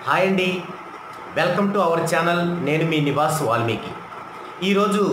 hi అండి welcome to our channel నేను మీ నివాస్ వాల్మీకి ఈరోజు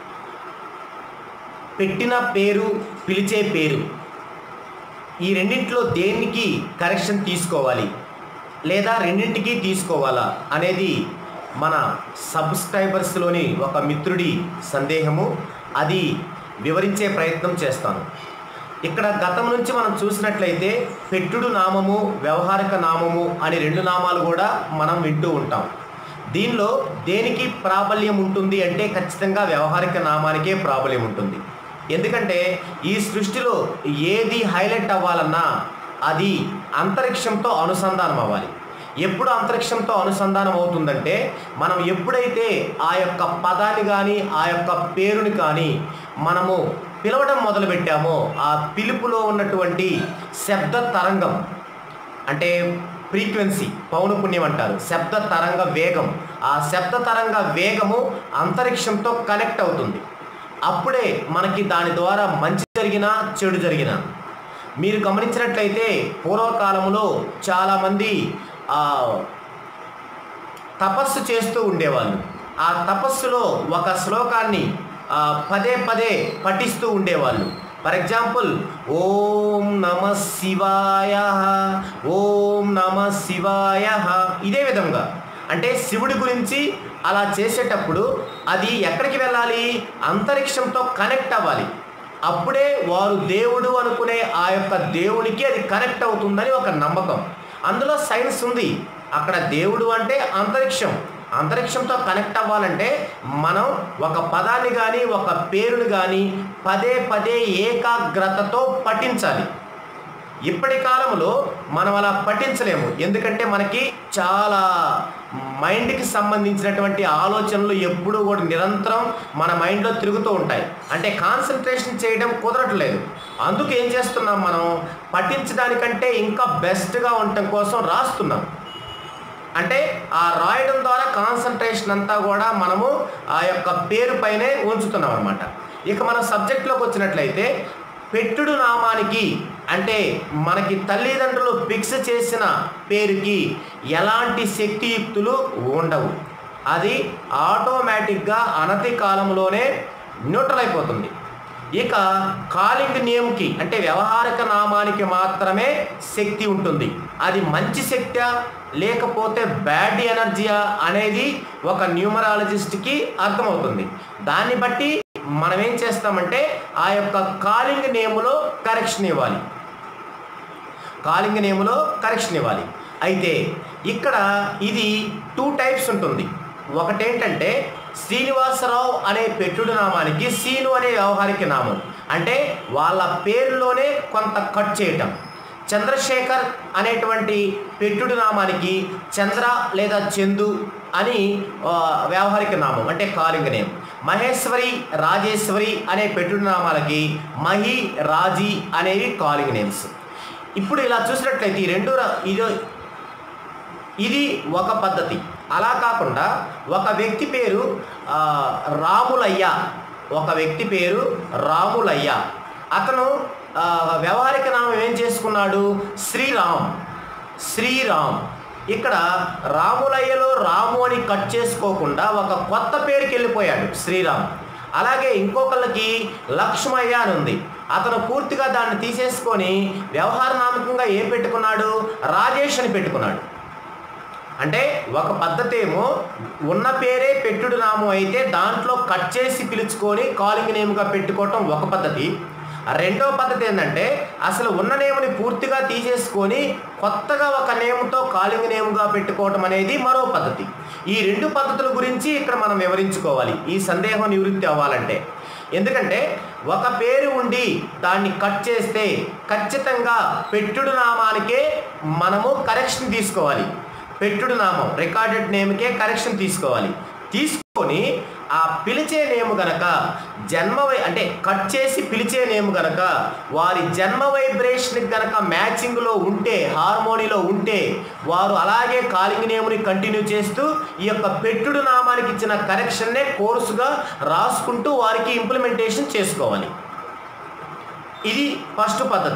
పెట్టిన పేరు పిలిచే పేరు ఈ రెండింటిలో దేనికి కరెక్షన్ తీసుకోవాలి లేదా రెండింటికి తీసుకోవాలా అనేది మన సబ్స్క్రైబర్స్లోని ఒక మిత్రుడి సందేహము అది వివరించే ప్రయత్నం చేస్తాను ఇక్కడ గతం నుంచి మనం చూసినట్లయితే పెట్టుడు నామము వ్యవహారిక నామము అని రెండు నామాలు కూడా మనం వింటూ ఉంటాం దీనిలో దేనికి ప్రాబల్యం ఉంటుంది అంటే ఖచ్చితంగా వ్యవహారిక నామానికే ప్రాబల్యం ఉంటుంది ఎందుకంటే ఈ సృష్టిలో ఏది హైలైట్ అవ్వాలన్నా అది అంతరిక్షంతో అనుసంధానం అవ్వాలి ఎప్పుడు అంతరిక్షంతో అనుసంధానం అవుతుందంటే మనం ఎప్పుడైతే ఆ యొక్క పదాన్ని కానీ ఆ యొక్క పేరుని కానీ మనము పిలవడం మొదలుపెట్టామో ఆ పిలుపులో ఉన్నటువంటి శబ్ద తరంగం అంటే ఫ్రీక్వెన్సీ పౌనపుణ్యం అంటారు శబ్ద తరంగ వేగం ఆ శబ్ద తరంగ వేగము అంతరిక్షంతో కనెక్ట్ అవుతుంది అప్పుడే మనకి దాని ద్వారా మంచి జరిగినా చెడు జరిగినా మీరు గమనించినట్లయితే పూర్వకాలంలో చాలామంది ఆ, తపస్సు చేస్తూ ఉండేవాళ్ళు ఆ తపస్సులో ఒక శ్లోకాన్ని ఆ, పదే పదే పఠిస్తూ ఉండేవాళ్ళు ఫర్ ఎగ్జాంపుల్ ఓం నమ శివాయ ఓం నమ శివాయ ఇదే విధంగా అంటే శివుడి గురించి అలా చేసేటప్పుడు అది ఎక్కడికి వెళ్ళాలి అంతరిక్షంతో కనెక్ట్ అవ్వాలి అప్పుడే వారు దేవుడు అనుకునే ఆ యొక్క దేవునికి అది కనెక్ట్ అవుతుందని ఒక నమ్మకం అందులో సైన్స్ ఉంది అక్కడ దేవుడు అంటే అంతరిక్షం అంతరిక్షంతో కనెక్ట్ అవ్వాలంటే మనం ఒక పదాన్ని కానీ ఒక పేరుని కానీ పదే పదే ఏకాగ్రతతో పఠించాలి ఇప్పటి కాలంలో మనం అలా పఠించలేము ఎందుకంటే మనకి చాలా మైండ్కి సంబంధించినటువంటి ఆలోచనలు ఎప్పుడూ కూడా నిరంతరం మన మైండ్లో తిరుగుతూ ఉంటాయి అంటే కాన్సన్ట్రేషన్ చేయడం కుదరట్లేదు అందుకు ఏం చేస్తున్నాం మనం పఠించడానికంటే ఇంకా బెస్ట్గా ఉండటం కోసం రాస్తున్నాం అంటే ఆ రాయడం ద్వారా కాన్సన్ట్రేషన్ అంతా కూడా మనము ఆ యొక్క పేరు పైనే ఉంచుతున్నాం అనమాట ఇక మనం సబ్జెక్ట్లోకి వచ్చినట్లయితే పెట్టుడు నామానికి అంటే మనకి తల్లిదండ్రులు ఫిక్స్ చేసిన పేరుకి ఎలాంటి శక్తియుక్తులు ఉండవు అది ఆటోమేటిక్గా అనతి కాలంలోనే న్యూట్రల్ అయిపోతుంది ఇక కాలింగ్ నేమ్కి అంటే వ్యవహారిక నామానికి మాత్రమే శక్తి ఉంటుంది అది మంచి శక్తి లేకపోతే బ్యాడ్ ఎనర్జీయా అనేది ఒక న్యూమరాలజిస్ట్కి అర్థమవుతుంది దాన్ని బట్టి మనం ఏం చేస్తామంటే ఆ యొక్క కాలింగ్ నేములో కరెక్షన్ ఇవ్వాలి కాలింగ్ నేములో కరెక్షన్ ఇవ్వాలి అయితే ఇక్కడ ఇది టూ టైప్స్ ఉంటుంది ఒకటేంటంటే శ్రీనివాసరావు అనే పెట్టుడు నామానికి సీను అనే వ్యవహారిక నామం అంటే వాళ్ళ పేరులోనే కొంత కట్ చేయటం చంద్రశేఖర్ అనేటువంటి పెట్టుడు నామానికి చంద్ర లేదా చందు అని ఆ, వ్యవహారిక నామం అంటే కాలింగ్ నేమ్ మహేశ్వరి రాజేశ్వరి అనే పెట్టుడు నామాలకి మహి రాజీ అనేవి కాలింగ్ నేమ్స్ ఇప్పుడు ఇలా చూసినట్లయితే ఈ రెండు రా- ఇది ఇది ఒక పద్ధతి అలా కాకుండా ఒక వ్యక్తి పేరు ఆ, రాములయ్య ఒక వ్యక్తి పేరు రాములయ్య అతను ఆ, వ్యవహారిక నామం ఏం చేసుకున్నాడు శ్రీరామ్ శ్రీరామ్ ఇక్కడ రాములయ్యలో రాము అని కట్ చేసుకోకుండా ఒక కొత్త పేరుకి వెళ్ళిపోయాడు శ్రీరామ్ అలాగే ఇంకొకళ్ళకి లక్ష్మయ్య అని ఉంది అతను పూర్తిగా దాన్ని తీసేసుకొని వ్యవహార నామకంగా ఏం పెట్టుకున్నాడు రాజేష్ అని పెట్టుకున్నాడు అంటే ఒక పద్ధతి ఏమో ఉన్న పేరే పెట్టుడు నామం అయితే దాంట్లో కట్ చేసి పిలుచుకొని కాలింగ్ నేమ్గా పెట్టుకోవటం ఒక పద్ధతి రెండో పద్ధతి ఏంటంటే అసలు ఉన్న నేముని పూర్తిగా తీసేసుకొని కొత్తగా ఒక నేమ్తో కాలింగ్ నేమ్గా పెట్టుకోవటం అనేది మరో పద్ధతి ఈ రెండు పద్ధతుల గురించి ఇక్కడ మనం వివరించుకోవాలి ఈ సందేహం నివృత్తి అవ్వాలంటే ఎందుకంటే ఒక పేరు ఉండి దాన్ని కట్ చేస్తే ఖచ్చితంగా పెట్టుడు నామానికే మనము కరెక్షన్ తీసుకోవాలి పెట్టుడు నామం రికార్డెడ్ నేమ్కే కరెక్షన్ తీసుకోవాలి తీసుకొని ఆ పిలిచే నేము గనక జన్మ వై అంటే కట్ చేసి పిలిచే నేము గనక వారి జన్మ వైబ్రేషన్ గనక మ్యాచింగ్లో ఉంటే హార్మోనీలో ఉంటే వారు అలాగే కాలింగ్ నేముని కంటిన్యూ చేస్తూ ఈ యొక్క పెట్టుడు నామానికి ఇచ్చిన కరెక్షన్నే కోర్సుగా రాసుకుంటూ వారికి ఇంప్లిమెంటేషన్ చేసుకోవాలి ఇది ఫస్ట్ పద్ధతి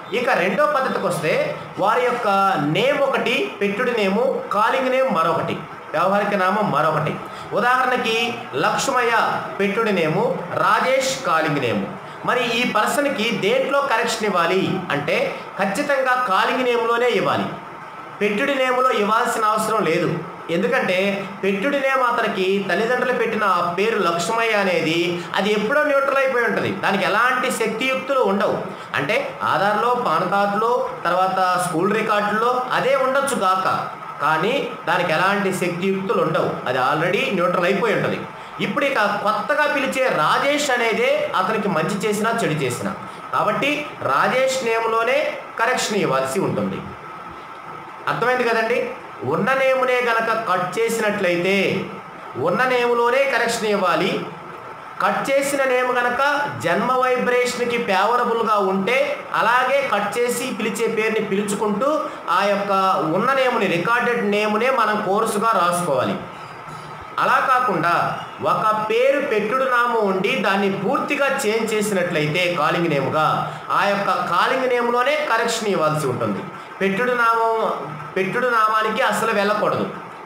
ఇక రెండో పద్ధతికి వస్తే వారి యొక్క నేమ్ ఒకటి పెట్టుడి నేము కాలింగ్ నేమ్ మరొకటి వ్యవహారిక నామం మరొకటి ఉదాహరణకి లక్ష్మయ్య పెట్టుడి నేము రాజేష్ కాలింగ్ నేము మరి ఈ పర్సన్కి దేంట్లో కరెక్షన్ ఇవ్వాలి అంటే ఖచ్చితంగా కాలింగ్ నేమ్లోనే ఇవ్వాలి పెట్టుడి నేములో ఇవ్వాల్సిన అవసరం లేదు ఎందుకంటే పెట్టుడి నేమ్ అతనికి తల్లిదండ్రులు పెట్టిన ఆ పేరు లక్ష్మయ్య అనేది అది ఎప్పుడో న్యూట్రల్ అయిపోయి ఉంటుంది దానికి ఎలాంటి శక్తియుక్తులు ఉండవు అంటే ఆధార్లో పాన్ కార్డులో తర్వాత స్కూల్ రికార్డుల్లో అదే ఉండొచ్చు కాక కానీ దానికి ఎలాంటి శక్తియుక్తులు ఉండవు అది ఆల్రెడీ న్యూట్రల్ అయిపోయి ఉంటుంది ఇప్పుడు ఇక కొత్తగా పిలిచే రాజేష్ అనేదే అతనికి మంచి చేసినా చెడు చేసినా కాబట్టి రాజేష్ నేమ్లోనే కరెక్షన్ ఇవ్వాల్సి ఉంటుంది అర్థమైంది కదండి ఉన్న నేమునే గనక కట్ చేసినట్లయితే ఉన్న నేములోనే కరెక్షన్ ఇవ్వాలి కట్ చేసిన నేమ్ గనక జన్మ వైబ్రేషన్కి ఫేవరబుల్గా ఉంటే అలాగే కట్ చేసి పిలిచే పేరుని పిలుచుకుంటూ ఆ యొక్క ఉన్న నేముని రికార్డెడ్ నేమునే మనం కోర్సుగా రాసుకోవాలి అలా కాకుండా ఒక పేరు పెట్టుడు నామం ఉండి దాన్ని పూర్తిగా చేంజ్ చేసినట్లయితే కాలింగ్ నేమ్గా ఆ యొక్క కాలింగ్ నేమ్లోనే కరెక్షన్ ఇవ్వాల్సి ఉంటుంది పెట్టుడు నామం పెట్టుడు నామానికి అసలు వెళ్ళకూడదు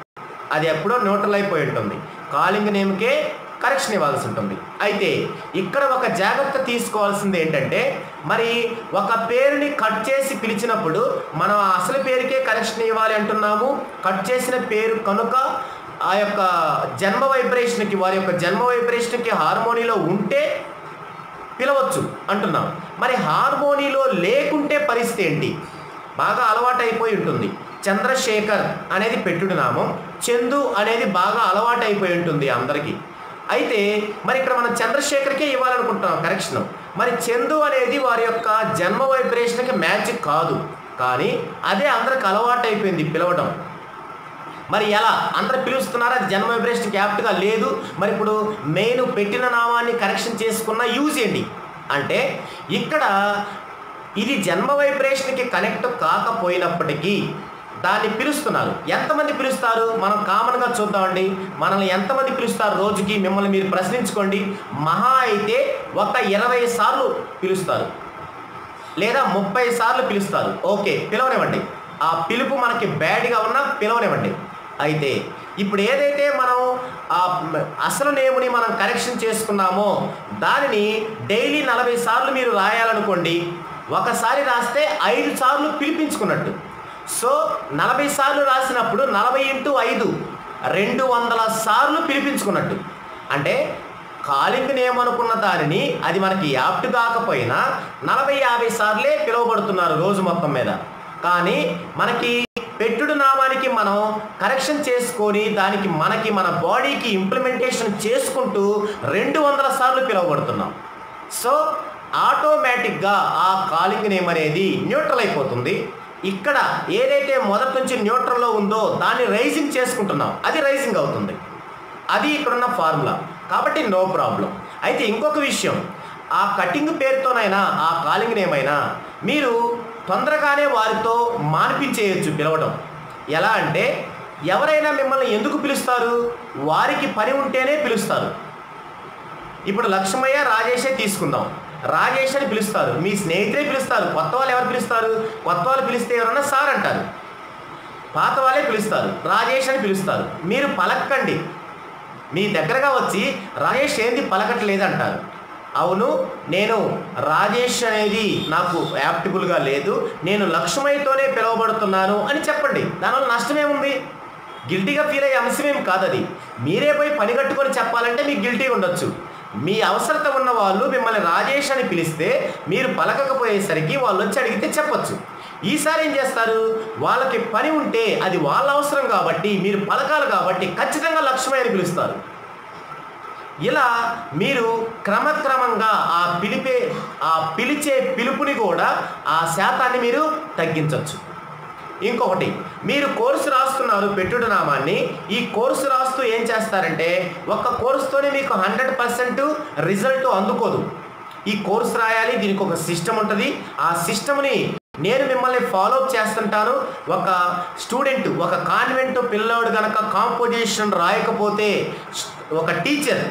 అది ఎప్పుడో న్యూట్రల్ అయిపోయి ఉంటుంది కాలింగ్ నేమ్కే కరెక్షన్ ఇవ్వాల్సి ఉంటుంది అయితే ఇక్కడ ఒక జాగ్రత్త తీసుకోవాల్సింది ఏంటంటే మరి ఒక పేరుని కట్ చేసి పిలిచినప్పుడు మనం ఆ అసలు పేరుకే కరెక్షన్ ఇవ్వాలి అంటున్నాము కట్ చేసిన పేరు కనుక ఆ యొక్క జన్మ వైబ్రేషన్కి వారి యొక్క జన్మ వైబ్రేషన్కి హార్మోనీలో ఉంటే పిలవచ్చు అంటున్నాం మరి హార్మోనీలో లేకుంటే పరిస్థితి ఏంటి బాగా అలవాటైపోయి ఉంటుంది చంద్రశేఖర్ అనేది పెట్టుడు నామం చందు అనేది బాగా అలవాటైపోయి ఉంటుంది అందరికీ అయితే మరి ఇక్కడ మనం చంద్రశేఖర్కే ఇవ్వాలనుకుంటున్నాం కరెక్షన్ మరి చందు అనేది వారి యొక్క జన్మ వైబ్రేషన్కి మ్యాచ్ కాదు కానీ అదే అందరికి అలవాటైపోయింది పిలవడం మరి ఎలా అందరు పిలుస్తున్నారు అది జన్మ వైబ్రేషన్ క్యాప్ట్గా లేదు మరి ఇప్పుడు మెయిన్ పెట్టిన నామాన్ని కరెక్షన్ చేసుకున్న యూజ్ ఏంటి అంటే ఇక్కడ ఇది జన్మ వైబ్రేషన్కి కనెక్ట్ కాకపోయినప్పటికీ దాన్ని పిలుస్తున్నారు ఎంతమంది పిలుస్తారు మనం కామన్గా చూద్దామండి మనల్ని ఎంతమంది పిలుస్తారు రోజుకి మిమ్మల్ని మీరు ప్రశ్నించుకోండి మహా అయితే ఒక ఇరవై సార్లు పిలుస్తారు లేదా ముప్పై సార్లు పిలుస్తారు ఓకే పిలవనివ్వండి ఆ పిలుపు మనకి బ్యాడ్గా ఉన్నా పిలవనివ్వండి అయితే ఇప్పుడు ఏదైతే మనం ఆ అసలు నేముని మనం కరెక్షన్ చేసుకున్నామో దానిని డైలీ నలభై సార్లు మీరు రాయాలనుకోండి ఒకసారి రాస్తే ఐదు సార్లు పిలిపించుకున్నట్టు సో నలభై సార్లు రాసినప్పుడు నలభై ఇంటూ ఐదు రెండు వందల సార్లు పిలిపించుకున్నట్టు అంటే కాలింగ్ నేమ్ అనుకున్న దానిని అది మనకి యాప్ట్ కాకపోయినా నలభై యాభై సార్లే పిలువబడుతున్నారు రోజు మొత్తం మీద కానీ మనకి పెట్టుడు నామానికి మనం కరెక్షన్ చేసుకొని దానికి మనకి మన బాడీకి ఇంప్లిమెంటేషన్ చేసుకుంటూ రెండు వందల సార్లు పిలువబడుతున్నాం సో ఆటోమేటిక్గా ఆ కాలింగ్ నేమ్ అనేది న్యూట్రల్ అయిపోతుంది ఇక్కడ ఏదైతే మొదటి నుంచి న్యూట్రల్లో ఉందో దాన్ని రైజింగ్ చేసుకుంటున్నాం అది రైజింగ్ అవుతుంది అది ఇక్కడున్న ఫార్ములా కాబట్టి నో ప్రాబ్లం అయితే ఇంకొక విషయం ఆ కటింగ్ పేరుతోనైనా ఆ కాలింగ్ నేమైనా మీరు తొందరగానే వారితో మానిపించేయచ్చు పిలవడం ఎలా అంటే ఎవరైనా మిమ్మల్ని ఎందుకు పిలుస్తారు వారికి పని ఉంటేనే పిలుస్తారు ఇప్పుడు లక్ష్మయ్య రాజేషే తీసుకుందాం రాజేష్ అని పిలుస్తారు మీ స్నేహితులే పిలుస్తారు కొత్త వాళ్ళు ఎవరు పిలుస్తారు కొత్త వాళ్ళు పిలిస్తే ఎవరన్నా సార్ అంటారు పాత వాళ్ళే పిలుస్తారు రాజేష్ అని పిలుస్తారు మీరు పలక్కండి మీ దగ్గరగా వచ్చి రాజేష్ ఏంది పలకట్లేదు అంటారు అవును నేను రాజేష్ అనేది నాకు యాప్టిబుల్గా లేదు నేను లక్ష్మయ్యతోనే పిలువబడుతున్నాను అని చెప్పండి దానివల్ల నష్టమేముంది గిల్టీగా ఫీల్ అయ్యే అంశమేం కాదు అది మీరే పోయి పని కట్టుకొని చెప్పాలంటే మీకు గిల్టీ ఉండొచ్చు మీ అవసరత ఉన్న వాళ్ళు మిమ్మల్ని రాజేష్ అని పిలిస్తే మీరు పలకకపోయేసరికి వాళ్ళు వచ్చి అడిగితే చెప్పొచ్చు ఈసారి ఏం చేస్తారు వాళ్ళకి పని ఉంటే అది వాళ్ళ అవసరం కాబట్టి మీరు పలకాలి కాబట్టి ఖచ్చితంగా లక్ష్మయ్య అని పిలుస్తారు ఇలా మీరు క్రమక్రమంగా ఆ పిలిపే ఆ పిలిచే పిలుపుని కూడా ఆ శాతాన్ని మీరు తగ్గించవచ్చు ఇంకొకటి మీరు కోర్సు రాస్తున్నారు పెట్టుడు నామాన్ని ఈ కోర్సు రాస్తూ ఏం చేస్తారంటే ఒక్క కోర్సుతోనే మీకు హండ్రెడ్ పర్సెంట్ రిజల్ట్ అందుకోదు ఈ కోర్సు రాయాలి దీనికి ఒక సిస్టమ్ ఉంటుంది ఆ సిస్టమ్ని నేను మిమ్మల్ని ఫాలో అప్ చేస్తుంటాను ఒక స్టూడెంట్ ఒక కాన్వెంట్ పిల్లోడు కనుక కాంపోజిషన్ రాయకపోతే ఒక టీచర్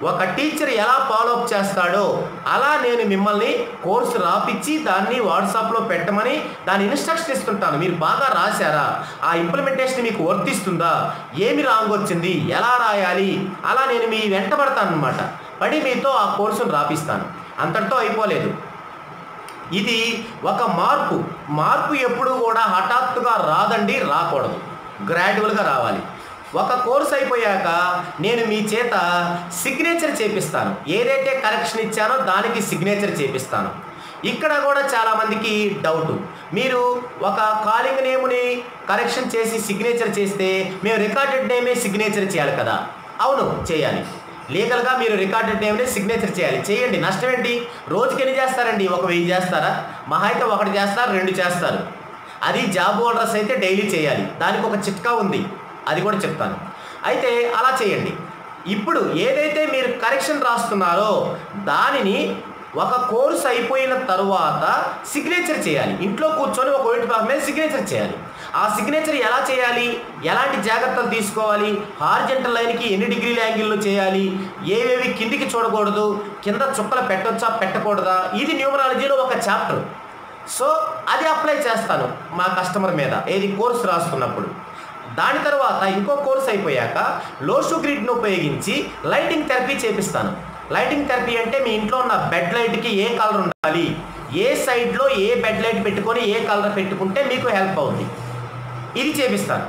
ఒక టీచర్ ఎలా ఫాలో అప్ చేస్తాడో అలా నేను మిమ్మల్ని కోర్సు రాపిచ్చి దాన్ని వాట్సాప్లో పెట్టమని దాని ఇన్స్ట్రక్షన్ ఇస్తుంటాను మీరు బాగా రాశారా ఆ ఇంప్లిమెంటేషన్ మీకు వర్తిస్తుందా ఏమి రాంగ్ వచ్చింది ఎలా రాయాలి అలా నేను మీ వెంట పడతాను అనమాట పడి మీతో ఆ కోర్సును రాపిస్తాను అంతటితో అయిపోలేదు ఇది ఒక మార్పు మార్పు ఎప్పుడు కూడా హఠాత్తుగా రాదండి రాకూడదు గ్రాడ్యువల్గా రావాలి ఒక కోర్స్ అయిపోయాక నేను మీ చేత సిగ్నేచర్ చేపిస్తాను ఏదైతే కరెక్షన్ ఇచ్చానో దానికి సిగ్నేచర్ చేపిస్తాను ఇక్కడ కూడా చాలామందికి డౌట్ మీరు ఒక కాలింగ్ నేముని కరెక్షన్ చేసి సిగ్నేచర్ చేస్తే మేము రికార్డెడ్ నేమే సిగ్నేచర్ చేయాలి కదా అవును చేయాలి లీగల్గా మీరు రికార్డెడ్ నేమ్ని సిగ్నేచర్ చేయాలి చేయండి నష్టం ఏంటి రోజుకి ఎన్ని చేస్తారండి ఒక వెయ్యి చేస్తారా మహా అయితే ఒకటి చేస్తారు రెండు చేస్తారు అది జాబ్ హోల్డర్స్ అయితే డైలీ చేయాలి దానికి ఒక చిట్కా ఉంది అది కూడా చెప్తాను అయితే అలా చేయండి ఇప్పుడు ఏదైతే మీరు కరెక్షన్ రాస్తున్నారో దానిని ఒక కోర్స్ అయిపోయిన తరువాత సిగ్నేచర్ చేయాలి ఇంట్లో కూర్చొని ఒక వైట్ పేపర్ మీద సిగ్నేచర్ చేయాలి ఆ సిగ్నేచర్ ఎలా చేయాలి ఎలాంటి జాగ్రత్తలు తీసుకోవాలి హార్జెంటల్ లైన్కి ఎన్ని డిగ్రీల యాంగిల్లో చేయాలి ఏవేవి కిందికి చూడకూడదు కింద చుక్కలు పెట్టొచ్చా పెట్టకూడదా ఇది న్యూమరాలజీలో ఒక చాప్టర్ సో అది అప్లై చేస్తాను మా కస్టమర్ మీద ఏది కోర్స్ రాస్తున్నప్పుడు దాని తర్వాత ఇంకో కోర్స్ అయిపోయాక లోషు గ్రిడ్ను ఉపయోగించి లైటింగ్ థెరపీ చేపిస్తాను లైటింగ్ థెరపీ అంటే మీ ఇంట్లో ఉన్న బెడ్ లైట్కి ఏ కలర్ ఉండాలి ఏ సైడ్లో ఏ బెడ్ లైట్ పెట్టుకొని ఏ కలర్ పెట్టుకుంటే మీకు హెల్ప్ అవుతుంది ఇది చేపిస్తాను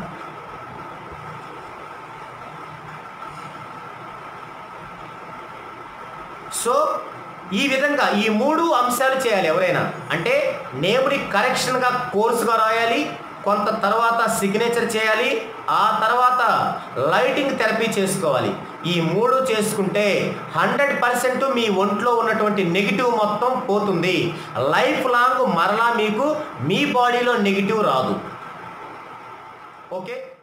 సో ఈ విధంగా ఈ మూడు అంశాలు చేయాలి ఎవరైనా అంటే నేముని కరెక్షన్గా కోర్సుగా రాయాలి కొంత తర్వాత సిగ్నేచర్ చేయాలి ఆ తర్వాత లైటింగ్ థెరపీ చేసుకోవాలి ఈ మూడు చేసుకుంటే హండ్రెడ్ పర్సెంట్ మీ ఒంట్లో ఉన్నటువంటి నెగిటివ్ మొత్తం పోతుంది లైఫ్ లాంగ్ మరలా మీకు మీ బాడీలో నెగిటివ్ రాదు ఓకే